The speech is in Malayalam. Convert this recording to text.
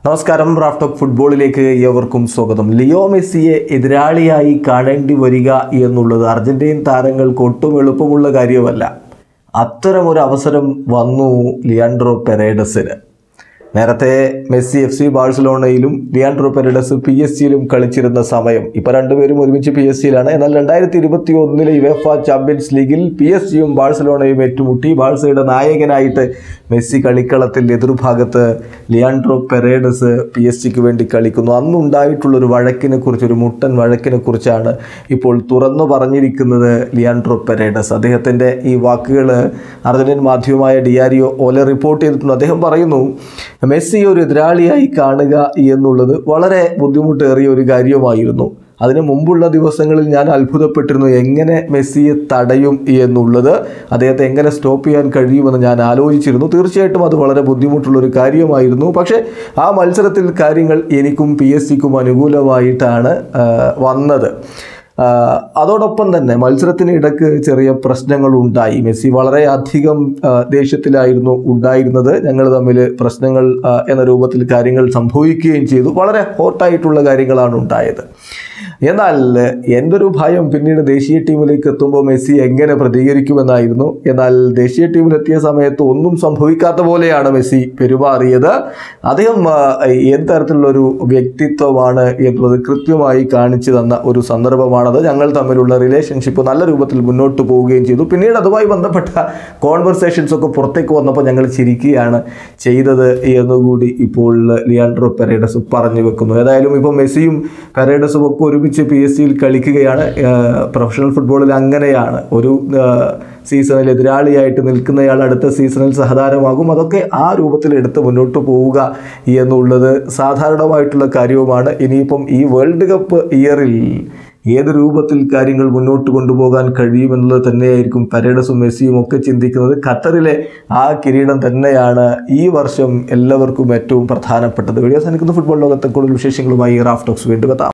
നമസ്കാരം റാഫ്റ്റ് ഓഫ് ഫുട്ബോളിലേക്ക് ഏവർക്കും സ്വാഗതം ലിയോ മെസ്സിയെ എതിരാളിയായി കാണേണ്ടി വരിക എന്നുള്ളത് അർജന്റീൻ താരങ്ങൾക്ക് ഒട്ടും എളുപ്പമുള്ള കാര്യമല്ല അത്തരമൊരു അവസരം വന്നു ലിയാൻഡ്രോ പെരേഡസിന് നേരത്തെ മെസ്സി എഫ് സി ബാഴ്സലോണയിലും ലിയാൻഡ്രോ പെരഡസ് പി എസ് സിയിലും കളിച്ചിരുന്ന സമയം ഇപ്പോൾ രണ്ടുപേരും ഒരുമിച്ച് പി എസ് സിയിലാണ് എന്നാൽ രണ്ടായിരത്തി ഇരുപത്തി ഒന്നിലെ യുവേഫ ചാമ്പ്യൻസ് ലീഗിൽ പി എസ് സിയും ബാഴ്സലോണയും ഏറ്റുമുട്ടി ബാഴ്സയുടെ നായകനായിട്ട് മെസ്സി കളിക്കളത്തിൽ എതിർഭാഗത്ത് ലിയാൻഡ്രോ പെരേഡസ് പി എസ് സിക്ക് വേണ്ടി കളിക്കുന്നു അന്നുണ്ടായിട്ടുള്ളൊരു വഴക്കിനെ കുറിച്ച് ഒരു മുട്ടൻ വഴക്കിനെ കുറിച്ചാണ് ഇപ്പോൾ തുറന്നു പറഞ്ഞിരിക്കുന്നത് ലിയാൻഡ്രോ പെരേഡസ് അദ്ദേഹത്തിൻ്റെ ഈ വാക്കുകൾ അർജന്റീൻ മാധ്യമമായ ഡിയാരിയോ ഓലെ റിപ്പോർട്ട് ചെയ്തിട്ടുണ്ട് അദ്ദേഹം പറയുന്നു മെസ്സി ഒരു എതിരാളിയായി കാണുക എന്നുള്ളത് വളരെ ബുദ്ധിമുട്ടേറിയ ഒരു കാര്യമായിരുന്നു അതിന് മുമ്പുള്ള ദിവസങ്ങളിൽ ഞാൻ അത്ഭുതപ്പെട്ടിരുന്നു എങ്ങനെ മെസ്സിയെ തടയും എന്നുള്ളത് അദ്ദേഹത്തെ എങ്ങനെ സ്റ്റോപ്പ് ചെയ്യാൻ കഴിയുമെന്ന് ഞാൻ ആലോചിച്ചിരുന്നു തീർച്ചയായിട്ടും അത് വളരെ ബുദ്ധിമുട്ടുള്ള ഒരു കാര്യമായിരുന്നു പക്ഷേ ആ മത്സരത്തിൽ കാര്യങ്ങൾ എനിക്കും പി എസ് സിക്കും അനുകൂലമായിട്ടാണ് ആ, വന്നത് ആ, അതോടൊപ്പം തന്നെ മത്സരത്തിന് ഇടക്ക് ചെറിയ പ്രശ്നങ്ങൾ ഉണ്ടായി മെസ്സി വളരെയധികം ആ, ദേഷ്യത്തിലായിരുന്നു ഉണ്ടായിരുന്നത് ഞങ്ങൾ തമ്മിൽ പ്രശ്നങ്ങൾ ആ, എന്ന രൂപത്തിൽ കാര്യങ്ങൾ സംഭവിക്കുകയും ചെയ്തു വളരെ ഹോട്ടായിട്ടുള്ള കാര്യങ്ങളാണ് ഉണ്ടായത് എന്നാൽ എൻ്റെ ഒരു ഭയം പിന്നീട് ദേശീയ ടീമിലേക്ക് എത്തുമ്പോൾ മെസ്സി എങ്ങനെ പ്രതികരിക്കുമെന്നായിരുന്നു എന്നാൽ ദേശീയ ടീമിലെത്തിയ സമയത്ത് ഒന്നും സംഭവിക്കാത്ത പോലെയാണ് മെസ്സി പെരുമാറിയത് അദ്ദേഹം ആ, ഏത് തരത്തിലുള്ള ഒരു വ്യക്തിത്വമാണ് എന്നുള്ളത് കൃത്യമായി കാണിച്ചു തന്ന ഒരു സന്ദർഭമാണത് ഞങ്ങൾ തമ്മിലുള്ള റിലേഷൻഷിപ്പ് നല്ല രൂപത്തിൽ മുന്നോട്ട് പോവുകയും ചെയ്തു പിന്നീട് അതുമായി ബന്ധപ്പെട്ട കോൺവെർസേഷൻസ് ഒക്കെ പുറത്തേക്ക് വന്നപ്പോൾ ഞങ്ങൾ ചിരിക്കുകയാണ് ചെയ്തത് എന്നുകൂടി ഇപ്പോൾ ലിയാൻഡ്രോ പെരേഡസ് പറഞ്ഞു വെക്കുന്നു ഏതായാലും ഇപ്പോൾ മെസ്സിയും പെരേഡസും ഒക്കെ ഒരുമിച്ച് പി എസ് സിയിൽ കളിക്കുകയാണ് ആഹ് പ്രൊഫഷണൽ ഫുട്ബോളിൽ അങ്ങനെയാണ് ഒരു ആഹ് സീസണിൽ എതിരാളിയായിട്ട് നിൽക്കുന്നയാൾ അടുത്ത സീസണിൽ സഹതാരമാകും അതൊക്കെ ആ രൂപത്തിൽ എടുത്ത് മുന്നോട്ട് പോവുക എന്നുള്ളത് സാധാരണമായിട്ടുള്ള കാര്യവുമാണ് ഇനിയിപ്പം ഈ വേൾഡ് കപ്പ് ഇയറിൽ ഏത് രൂപത്തിൽ കാര്യങ്ങൾ മുന്നോട്ട് കൊണ്ടുപോകാൻ കഴിയുമെന്നുള്ളത് തന്നെയായിരിക്കും പരേഡസും മെസ്സിയും ഒക്കെ ചിന്തിക്കുന്നത് ഖത്തറിലെ ആ കിരീടം തന്നെയാണ് ഈ വർഷം എല്ലാവർക്കും ഏറ്റവും പ്രധാനപ്പെട്ടത് വീഡിയോ സാധിക്കുന്ന ഫുട്ബോൾ ലോകത്തെ കൂടുതൽ വിശേഷങ്ങളുമായി റാഫ്റ്റോക്സ് വീണ്ടും എത്താം